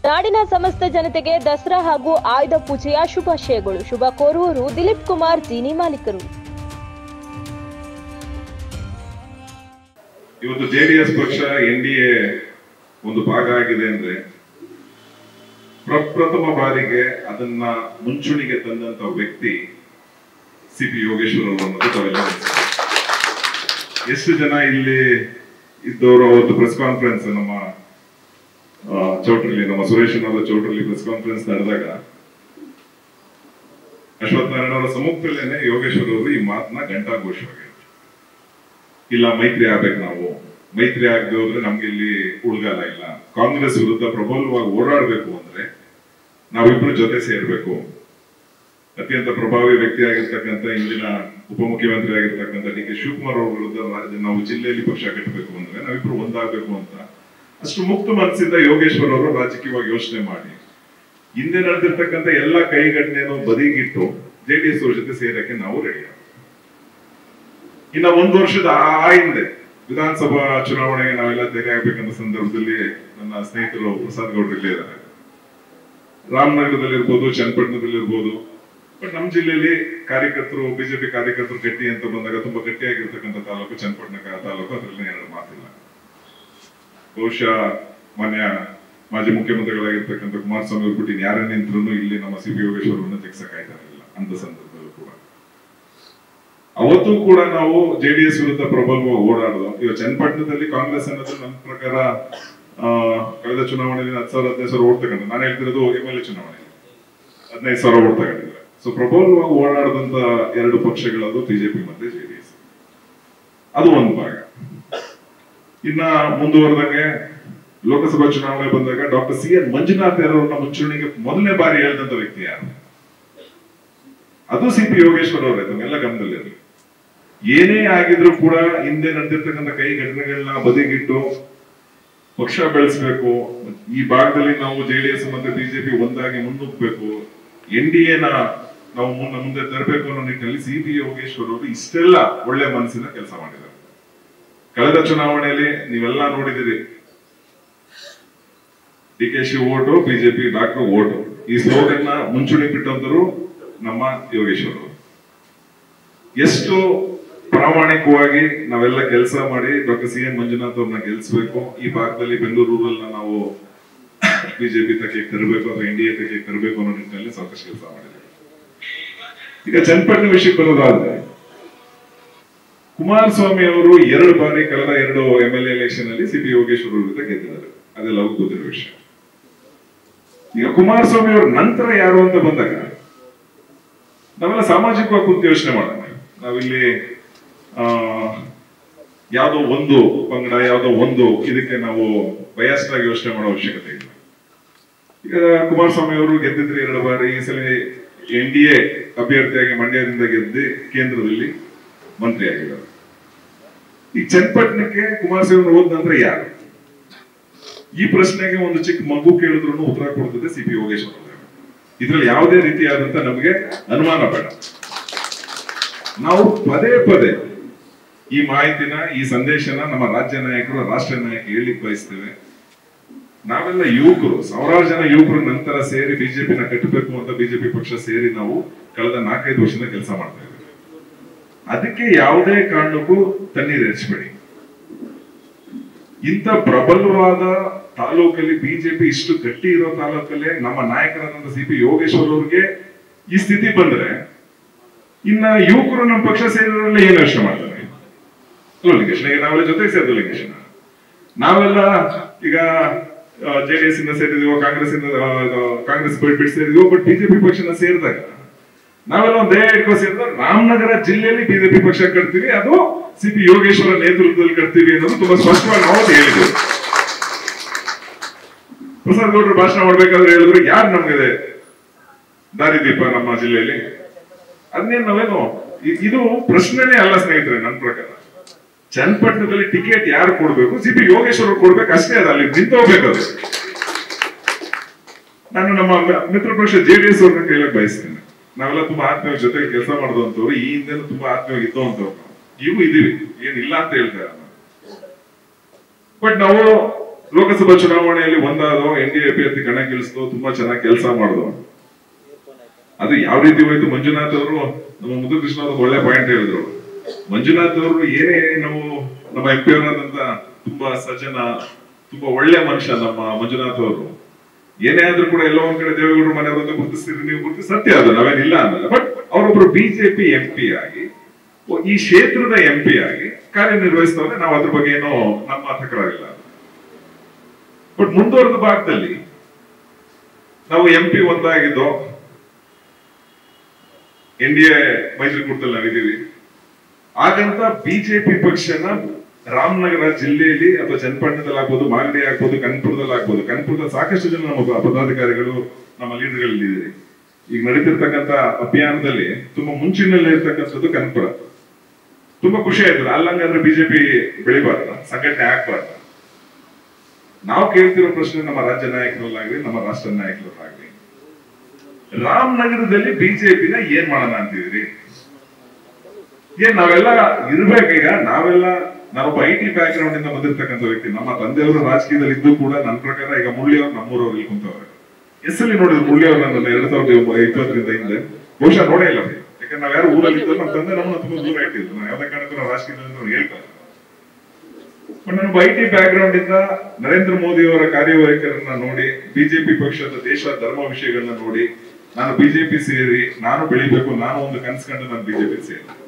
ನಾಡಿನ ಸಮಸ್ತ ಜನತೆಗೆ ದಸರಾ ಹಾಗೂ ಆಯುಧ ಪೂಜೆಯ ಶುಭಾಶಯಗಳು ಶುಭ ಕೋರುವವರು ದಿಲೀಪ್ ಕುಮಾರ್ ಜೀನಿ ಮಾಲೀಕರು ಇವತ್ತು ಜೆಡಿಎಸ್ ಪಕ್ಷ ಎನ್ ಡಿ ಎ ಒಂದು ಭಾಗ ಆಗಿದೆ ಅಂದ್ರೆ ಪ್ರಪ್ರಥಮ ಬಾರಿಗೆ ಅದನ್ನ ಮುಂಚೂಣಿಗೆ ತಂದಂತ ವ್ಯಕ್ತಿ ಸಿ ಪಿ ಯೋಗೇಶ್ವರ್ ಅವರು ಅನ್ನೋದು ತಾವೆಲ್ಲ ಗಮನಿಸಿದ್ದೀರಿ. ಎಷ್ಟು ಜನ ಇಲ್ಲಿ ಇದ್ದವರು ಅವತ್ತು ಪ್ರೆಸ್ ಕಾನ್ಫರೆನ್ಸ್ ನಮ್ಮ ಆ, ಚೌಟ್ರಲ್ಲಿ ನಮ್ಮ ಸುರೇಶನವರ ಚೌಟ್ರಲ್ಲಿ ಪ್ರೆಸ್ ಕಾನ್ಫರೆನ್ಸ್ ನಡೆದಾಗ ಅಶ್ವಥ್ ನಾರಾಯಣ ಅವರ ಸಮ್ಮುಖದಲ್ಲೇನೆ ಯೋಗೇಶ್ವರ್ ಅವರು ಈ ಮಾತನ್ನ ಘಂಟಾಘೋಷವಾಗಿ ಇಲ್ಲ ಮೈತ್ರಿ ಆಗ್ಬೇಕು ನಾವು ಮೈತ್ರಿ ಆಗದೆ ಹೋದ್ರೆ ನಮ್ಗೆ ಇಲ್ಲಿ ಉಳ್ಗಾಲ ಇಲ್ಲ ಕಾಂಗ್ರೆಸ್ ವಿರುದ್ಧ ಪ್ರಬಲವಾಗಿ ಓಡಾಡ್ಬೇಕು ಅಂದ್ರೆ ನಾವಿಬ್ರು ಜೊತೆ ಸೇರ್ಬೇಕು ಅತ್ಯಂತ ಪ್ರಭಾವಿ ವ್ಯಕ್ತಿ ಆಗಿರ್ತಕ್ಕಂಥ ಇಂದಿನ ಉಪಮುಖ್ಯಮಂತ್ರಿ ಆಗಿರ್ತಕ್ಕಂಥ ಡಿ ಕೆ ಶಿವಕುಮಾರ್ ಅವ್ರ ವಿರುದ್ಧ ರಾಜ್ಯ- ನಾವು ಜಿಲ್ಲೆಯಲ್ಲಿ ಪಕ್ಷ ಕಟ್ಟಬೇಕು ಅಂದ್ರೆ ನಾವಿಬ್ರು ಒಂದಾಗಬೇಕು ಅಂತ ಅಷ್ಟು ಮುಕ್ತ ಮನಸ್ಸಿಂದ ಯೋಗೇಶ್ವರ್ ಅವರು ರಾಜಕೀಯವಾಗಿ ಯೋಚನೆ ಮಾಡಿ ಹಿಂದೆ ನಡೆದಿರ್ತಕ್ಕಂಥ ಎಲ್ಲ ಕೈಗಣ್ಣೆನೂ ಬದಿಗಿಟ್ಟು ಜೆಡಿಎಸ್ ಅವ್ರ ಜೊತೆ ಸೇರಕ್ಕೆ ನಾವು ರೆಡಿ ಇನ್ನ ಒಂದು ವರ್ಷದ ಆ ಆ ಹಿಂದೆ ವಿಧಾನಸಭಾ ಚುನಾವಣೆಗೆ ನಾವೆಲ್ಲ ತಯಾರಿ ಆಗ್ಬೇಕಂತ ಸಂದರ್ಭದಲ್ಲಿ ನನ್ನ ಸ್ನೇಹಿತರು ಪ್ರಸಾದ್ ಗೌಡ್ರು ಇಲ್ಲೇ ಇದ್ದಾರೆ ರಾಮನಗರದಲ್ಲಿರ್ಬೋದು ಚನ್ನಪಟ್ಟಣದಲ್ಲಿರ್ಬೋದು ಬಟ್ ನಮ್ಮ ಜಿಲ್ಲೆಯಲ್ಲಿ ಕಾರ್ಯಕರ್ತರು ಬಿಜೆಪಿ ಕಾರ್ಯಕರ್ತರು ಗಟ್ಟಿ ಅಂತ ಬಂದಾಗ ತುಂಬಾ ಗಟ್ಟಿಯಾಗಿರ್ತಕ್ಕಂಥ ತಾಲೂಕು ಚನ್ನಪಟ್ಟಣ ಕ- ತಾಲೂಕು ಅದರಲ್ಲಿ ಎರಡು ಮಾತಿಲ್ಲ ಬಹುಶಃ ಮಾನ್ಯ ಮಾಜಿ ಮುಖ್ಯಮಂತ್ರಿಗಳಾಗಿರ್ತಕ್ಕಂಥ ಕುಮಾರಸ್ವಾಮಿ ಅವ್ರು ಬಿಟ್ಟು ಯಾರೇ ನಿಂತ್ರು ಇಲ್ಲಿ ನಮ್ಮ ಸಿ ಪಿ ಯೋಗೇಶ್ವರನ್ನ ತೆಗ್ಸಕ್ಕಾಯ್ತಾ ಇರಲಿಲ್ಲ ಅಂತ ಸಂದರ್ಭದಲ್ಲೂ ಕೂಡ ಅವತ್ತು ಕೂಡ ನಾವು ಜೆಡಿಎಸ್ ವಿರುದ್ಧ ಪ್ರಬಲವಾಗಿ ಓಡಾಡೋದು ಇವಾಗ ಚನ್ನಪಟ್ಟಣದಲ್ಲಿ ಕಾಂಗ್ರೆಸ್ ಅನ್ನೋದು ನನ್ನ ಪ್ರಕಾರ ಆ, ಕಳೆದ ಚುನಾವಣೆಯಲ್ಲಿ ಹತ್ತು ಸಾವಿರ ಹದಿನೈದು ಸಾವಿರ ಓಟ್ ತಗೊಂಡು ನಾನು ಹೇಳ್ತಿರೋದು ಎಂ ಎಲ್ ಎ ಚುನಾವಣೆಯಲ್ಲಿ ಹದಿನೈದು ಸಾವಿರ ಓಟ್ ತಗೊಂಡಿದ್ದಾರೆ ಸೊ ಪ್ರಬಲವಾಗಿ ಓಡಾಡದಂತ ಎರಡು ಪಕ್ಷಗಳದು ಬಿಜೆಪಿ ಮತ್ತೆ ಜೆಡಿಎಸ್ ಅದು ಒಂದು ಭಾಗ ಇನ್ನ ಮುಂದುವರೆದಂಗೆ ಲೋಕಸಭಾ ಚುನಾವಣೆ ಬಂದಾಗ ಡಾಕ್ಟರ್ ಸಿ ಎನ್ ಮಂಜುನಾಥ್ ಅವರನ್ನ ಮುಂಚೂಣಿಗೆ ಮೊದಲನೇ ಬಾರಿ ಹೇಳಿದಂತ ವ್ಯಕ್ತಿ ಯಾರು ಅದು ಸಿ ಪಿ ಯೋಗೇಶ್ವರ್ ಅವರೇ ತಮ್ಮೆಲ್ಲ ಗಮನದಲ್ಲಿರಲಿ ಏನೇ ಆಗಿದ್ರು ಕೂಡ ಹಿಂದೆ ನಡೆದಿರ್ತಕ್ಕಂಥ ಕೈ ಘಟನೆಗಳನ್ನ ಬದಿಗಿಟ್ಟು ಪಕ್ಷ ಬೆಳೆಸಬೇಕು ಈ ಭಾಗದಲ್ಲಿ ನಾವು ಜೆಡಿಎಸ್ ಮತ್ತೆ ಬಿಜೆಪಿ ಒಂದಾಗಿ ಮುನ್ನುಗ್ಗಬೇಕು ಎನ್ ಡಿ ಎನ ನಾವು ಮುನ್ನ ಮುಂದೆ ತರಬೇಕು ಅನ್ನೋ ನಿಟ್ಟಿನಲ್ಲಿ ಸಿ ಪಿ ಯೋಗೇಶ್ವರ್ ಅವರು ಇಷ್ಟೆಲ್ಲ ಒಳ್ಳೆ ಮನಸ್ಸಿನ ಕೆಲಸ ಮಾಡಿದ್ದಾರೆ ಕಳೆದ ಚುನಾವಣೆಯಲ್ಲಿ ನೀವೆಲ್ಲ ನೋಡಿದಿರಿ ಡಿ ಕೆ ಶಿ ಓಟು ಬಿಜೆಪಿ ಡಾಕ್ಟರ್ ಓಟು ಈ ಸ್ಲೋಗನ್ ನ ಮುಂಚೂಣಿ ಬಿಟ್ಟಂತರು ನಮ್ಮ ಯೋಗೇಶ್ವರ್ ಅವರು ಎಷ್ಟು ಪ್ರಾಮಾಣಿಕವಾಗಿ ನಾವೆಲ್ಲ ಕೆಲಸ ಮಾಡಿ ಡಾಕ್ಟರ್ ಸಿ ಎನ್ ಮಂಜುನಾಥ್ ಅವ್ರನ್ನ ಗೆಲ್ಸ್ಬೇಕು ಈ ಭಾಗದಲ್ಲಿ ಬೆಂಗಳೂರು ರೂರಲ್ ನಾವು ಬಿಜೆಪಿ ತಕ್ಕೆ ತರಬೇಕು ಅಥವಾ ಎನ್ ಡಿ ಎ ತಕ್ಕೆ ತರಬೇಕು ಅನ್ನೋ ನಿಟ್ಟಿನಲ್ಲಿ ಸಾಕಷ್ಟು ಕೆಲಸ ಮಾಡಿದ್ದೇವೆ ಈಗ ಚನ್ನಪಟ್ಟಣ ವಿಷಯಕ್ಕೆ ಬರೋದಾದ್ರೆ ಕುಮಾರಸ್ವಾಮಿ ಅವರು ಎರಡು ಬಾರಿ ಕಳೆದ ಎರಡು ಎಂ ಎಲ್ ಎಲೆಕ್ಷನ್ ಅಲ್ಲಿ ಸಿ ಪಿ ಯೋಗೇಶ್ವರ ವಿರುದ್ಧ ಗೆದ್ದಿದ್ದಾರೆ ಅದೆಲ್ಲ ಗೊತ್ತಿರೋ ವಿಷಯ ಈಗ ಕುಮಾರಸ್ವಾಮಿ ಅವ್ರ ನಂತರ ಯಾರು ಅಂತ ಬಂದಾಗ ನಾವೆಲ್ಲ ಸಾಮಾಜಿಕವಾಗಿ ಕುಂತು ಯೋಚನೆ ಮಾಡೋಣ ನಾವಿಲ್ಲಿ ಆ ಯಾವ್ದೋ ಒಂದು ಪಂಗಡ ಯಾವ್ದೋ ಒಂದು ಇದಕ್ಕೆ ನಾವು ಬಯಸ್ಡ್ ಆಗಿ ಯೋಚನೆ ಮಾಡೋ ಅವಶ್ಯಕತೆ ಇಲ್ಲ ಈಗ ಕುಮಾರಸ್ವಾಮಿ ಅವರು ಗೆದ್ದಿದ್ರು ಎರಡು ಬಾರಿ ಈ ಸಲ ಎನ್ ಡಿ ಎ ಅಭ್ಯರ್ಥಿಯಾಗಿ ಮಂಡ್ಯದಿಂದ ಗೆದ್ದು ಕೇಂದ್ರದಲ್ಲಿ ಮಂತ್ರಿ ಆಗಿದ್ದಾರೆ ಈ ಚನ್ನಪಟ್ಟಣಕ್ಕೆ ಕುಮಾರಸ್ವಾಮಿ ಅವರು ಹೋದ ನಂತರ ಯಾರು ಈ ಪ್ರಶ್ನೆಗೆ ಒಂದು ಚಿಕ್ಕ ಮಗು ಕೇಳಿದ್ರು ಉತ್ತರ ಕೊಡ್ತದೆ ಸಿ ಪಿ ಯೋಗೇಶ್ವರ ಅವರು. ಇದ್ರಲ್ಲಿ ಯಾವುದೇ ರೀತಿಯಾದಂತ ನಮಗೆ ಅನುಮಾನ ಬೇಡ ನಾವು ಪದೇ ಪದೇ ಈ ಮಾಹಿತಿನ ಈ ಸಂದೇಶನ ನಮ್ಮ ರಾಜ್ಯ ನಾಯಕರು ರಾಷ್ಟ್ರ ನಾಯಕರು ಹೇಳಿಕ್ ಬಯಸ್ತೇವೆ ನಾವೆಲ್ಲ ಯುವಕರು ಸಾವಿರಾರು ಜನ ಯುವಕರು ನಂತರ ಸೇರಿ ಬಿಜೆಪಿನ ಕಟ್ಟಬೇಕು ಅಂತ ಬಿಜೆಪಿ ಪಕ್ಷ ಸೇರಿ ನಾವು ಕಳೆದ ನಾಲ್ಕೈದು ವರ್ಷದಿಂದ ಕೆಲಸ ಮಾಡ್ತಾ ಇದ್ದೇವೆ ಅದಕ್ಕೆ ಯಾವುದೇ ಕಾರಣಕ್ಕೂ ತಣ್ಣೀರು ಹೆಚ್ಚಬೇಡಿ ಇಂಥ ಪ್ರಬಲವಾದ ತಾಲೂಕಲ್ಲಿ ಬಿಜೆಪಿ ಇಷ್ಟು ಗಟ್ಟಿ ಇರೋ ತಾಲೂಕಲ್ಲೇ ನಮ್ಮ ನಾಯಕರಾದಂತ ಸಿ ಪಿ ಯೋಗೇಶ್ವರ್ ಅವ್ರಿಗೆ ಈ ಸ್ಥಿತಿ ಬಂದ್ರೆ ಇನ್ನ ಯುವಕರು ನಮ್ಮ ಪಕ್ಷ ಸೇರಿದ್ರಲ್ಲಿ ಏನು ಯೋಚನೆ ಮಾಡ್ತಾರೆ ಅಲ್ವಾ ಲಿಂಗೇಶ್ ಈಗ ನಾವೆಲ್ಲ ಜೊತೆಗೆ ಸೇರಿದ್ರು ಲಿಂಗೇಶ್ ನಾವೆಲ್ಲ ಈಗ ಜೆಡಿಎಸ್ ಇಂದ ಸೇರಿದೀವೋ ಕಾಂಗ್ರೆಸ್ ಇಂದ ಆ, ಆ, ಕಾಂಗ್ರೆಸ್ ಬಿಟ್ಟು ಬಿಟ್ಟು ಸೇರಿದೀವೋ ಬಟ್ ಬಿಜೆಪಿ ಪಕ್ಷನ ಸೇರಿದಾಗ ನಾವೆಲ್ಲ ಒಂದ್ ಧ್ಯೇಯ ಇಟ್ಕೊಂಡು ಸೇರಿದ್ರೆ ರಾಮನಗರ ಜಿಲ್ಲೆಯಲ್ಲಿ ಬಿಜೆಪಿ ಪಕ್ಷ ಕಟ್ತೀವಿ ಅದು ಸಿ ಪಿ ಯೋಗೇಶ್ವರ ನೇತೃತ್ವದಲ್ಲಿ ಕಟ್ತೀವಿ ಅನ್ನೋದು ತುಂಬಾ ಸ್ಪಷ್ಟವಾಗಿ ನಾವು ಅವತ್ತು ಹೇಳಿದ್ವಿ ಪ್ರಸಾದ್ ಗೌಡರು ಭಾಷಣ ಮಾಡ್ಬೇಕಾದ್ರೆ ಹೇಳಿದ್ರು ಯಾರು ನಮ್ಗೆ ದಾರಿದೀಪ ನಮ್ಮ ಜಿಲ್ಲೆಯಲ್ಲಿ ಅದನ್ನೇನು ನಾವೇನು ಇ- ಇದು ಪ್ರಶ್ನೆನೇ ಅಲ್ಲ ಸ್ನೇಹಿತರೆ ನನ್ನ ಪ್ರಕಾರ ಚನ್ನಪಟ್ಟಣದಲ್ಲಿ ಟಿಕೆಟ್ ಯಾರು ಕೊಡ್ಬೇಕು ಸಿ ಪಿ ಯೋಗೇಶ್ವರ ಕೊಡ್ಬೇಕು ಅಷ್ಟೇ ಅದ ಅಲ್ಲಿ ನಿಂತು ಹೋಗ್ಬೇಕು ಅದು ನಾನು ನಮ್ಮ ಮ- ಮಿತ್ರ ಪಕ್ಷ ಜೆಡಿಎಸ್ ಅವ್ರನ್ನ ಕೇಳಕ್ ಬಯಸ್ತೇನೆ ನಾವೆಲ್ಲ ತುಂಬಾ ಆತ್ಮೀಯ ಜೊತೆಗೆ ಕೆಲಸ ಮಾಡಿದಂತವ್ರು ಈ ಹಿಂದೆನೂ ತುಂಬಾ ಆತ್ಮೀಯ ಇದ್ದವಂತವ್ರು ನಾವು. ಈಗೂ ಇದೀವಿ ಏನಿಲ್ಲ ಅಂತ ಹೇಳ್ತಾರೆ ಬಟ್ ನಾವು ಲೋಕಸಭಾ ಚುನಾವಣೆಯಲ್ಲಿ ಒಂದಾದೋ ಎನ್ ಡಿ ಅಭ್ಯರ್ಥಿ ಕಣಕ್ಕಿಳಿಸ್ತೋ ತುಂಬಾ ಚೆನ್ನಾಗಿ ಕೆಲಸ ಮಾಡಿದ್ರು ಅದು ಯಾವ ರೀತಿ ಹೋಯ್ತು ಮಂಜುನಾಥ್ ಅವರು ನಮ್ಮ ಮುದುಕೃಷ್ಣ ಅವರು ಒಳ್ಳೆ ಪಾಯಿಂಟ್ ಹೇಳಿದ್ರು ಮಂಜುನಾಥ್ ಅವರು ಏನೇ ನಾವು ನಮ್ಮ ಎಂ ಪಿ ಅವರಾದಂತ ತುಂಬಾ ಸಜ್ಜನ ತುಂಬಾ ಒಳ್ಳೆ ಮನುಷ್ಯ ನಮ್ಮ ಮಂಜುನಾಥ್ ಅವರು ಏನೇ ಆದ್ರೂ ಕೂಡ ಎಲ್ಲೋ ಒಂದ್ ಕಡೆ ದೇವೇಗೌಡರು ಮನೆಯವರನ್ನ ಗುರುತಿಸ್ತೀರಿ ನೀವು ಗುರುತಿಸಿ ಸತ್ಯ ಅದು ನಾವೇನಿಲ್ಲ ಅನ್ನಲ್ಲ ಬಟ್ ಅವರೊಬ್ರು ಬಿಜೆಪಿ ಎಂ ಪಿ ಆಗಿ ಈ ಕ್ಷೇತ್ರದ ಎಂ ಪಿ ಆಗಿ ಕಾರ್ಯನಿರ್ವಹಿಸ್ತವ್ರೆ ನಾವು ಅದ್ರ ಬಗ್ಗೆ ಏನೋ ನಮ್ಮ ತಕರಾರಿಲ್ಲ ಬಟ್ ಮುಂದುವರೆದ ಭಾಗದಲ್ಲಿ ನಾವು ಎಂ ಪಿ ಒಂದಾಗಿದ್ದೋ ಎನ್ ಡಿ ಎ ಮೈತ್ರಿಕೂಟದಲ್ಲಿ ನಾವಿದ್ದೀವಿ ಹಾಗಂತ ಬಿಜೆಪಿ ಪಕ್ಷನ ರಾಮನಗರ ಜಿಲ್ಲೆಯಲ್ಲಿ ಅಥವಾ ಚನ್ನಪಟ್ಟಣದಲ್ಲಿ ಆಗ್ಬೋದು ಮಾಗಡಿ ಆಗ್ಬೋದು ಕನ್ಪುರದಲ್ಲಿ ಆಗ್ಬೋದು ಕನ್ಪುರದಲ್ಲಿ ಸಾಕಷ್ಟು ಜನ ನಮ್ಮ ಪ- ಪದಾಧಿಕಾರಿಗಳು ನಮ್ಮ ಲೀಡರ್ಗಳಲ್ಲಿ ಇದ್ದೀರಿ ಈಗ ನಡೀತಿರ್ತಕ್ಕಂಥ ಅಭಿಯಾನದಲ್ಲಿ ತುಂಬಾ ಮುಂಚಿನಲ್ಲಿ ಇರ್ತಕ್ಕಂಥದ್ದು ಕನ್ಪುರ ತುಂಬಾ ಖುಷಿ ಆಯ್ತದೆ ಅಲ್ಲಂಗಂದ್ರೆ ಬಿಜೆಪಿ ಬೆಳಿಬಾರ್ದ ಸಂಘಟನೆ ಆಗ್ಬಾರ್ದ ನಾವು ಕೇಳ್ತಿರೋ ಪ್ರಶ್ನೆ ನಮ್ಮ ರಾಜ್ಯ ನಾಯಕರಲ್ಲಾಗ್ಲಿ ನಮ್ಮ ರಾಷ್ಟ್ರ ನಾಯಕರಲ್ಲಾಗ್ಲಿ ರಾಮನಗರದಲ್ಲಿ ಬಿಜೆಪಿನ ಏನ್ ಮಾಡೋಣ ಅಂತಿದ್ರಿ ಏನ್ ನಾವೆಲ್ಲ ಇರ್ಬೇಕೀಗ ನಾವೆಲ್ಲ ನಾವೊಬ್ಬ ಐ ಟಿ ಬ್ಯಾಕ್ ಗ್ರೌಂಡ್ ಇಂದ ಬಂದಿರ್ತಕ್ಕಂಥ ವ್ಯಕ್ತಿ ನಮ್ಮ ತಂದೆಯವರು ರಾಜಕೀಯದಲ್ಲಿ ಇದ್ದು ಕೂಡ ನನ್ನ ಪ್ರಕಾರ ಈಗ ಮುಳ್ಳಿಯವ್ರು ನಮ್ಮೂರವ್ರು ಇಲ್ಲಿ ಕುಂತವ್ರೆ ಎಸ್ಸಲ್ಲಿ ನೋಡಿದ್ರು ಮುಳ್ಳಿಯವ್ರು ನನ್ನ ಎರಡ್ ಸಾವಿರದ ಇಪ್ಪತ್ತರಿಂದ ಹಿಂದೆ ಬಹುಶಃ ನೋಡೇ ಇಲ್ಲ ಅವ್ರು. ಯಾಕಂದ್ರೆ ನಾವ್ ಯಾರು ಊರಲ್ಲಿ ಇದ್ದು ನಮ್ಮ ತಂದೆ ನಮ್ಮನ್ನ ತುಂಬಾ ದೂರ ಇಟ್ಟಿದ್ರು ನಾನು ಯಾವ್ದೇ ಕಾರಣಕ್ಕೂ ನಾವು ರಾಜಕೀಯದಲ್ಲಿ ಅವ್ರು ಹೇಳ್ತಾರೆ ಬಟ್ ನಾನು ಐ ಟಿ ಬ್ಯಾಕ್ ಗ್ರೌಂಡ್ ಇಂದ ನರೇಂದ್ರ ಮೋದಿ ಅವರ ಕಾರ್ಯವೈಖರನ್ನ ನೋಡಿ ಬಿಜೆಪಿ ಪಕ್ಷದ ದೇಶ ಧರ್ಮ ವಿಷಯಗಳನ್ನ ನೋಡಿ ನಾನು ಬಿಜೆಪಿ ಸೇರಿ ನಾನು ಬೆಳಿಬೇಕು ನಾನು ಒಂದು ಕನ್ಸ್ಕೊಂಡು ನಾನು ಬಿಜೆಪಿ ಸೇರಿ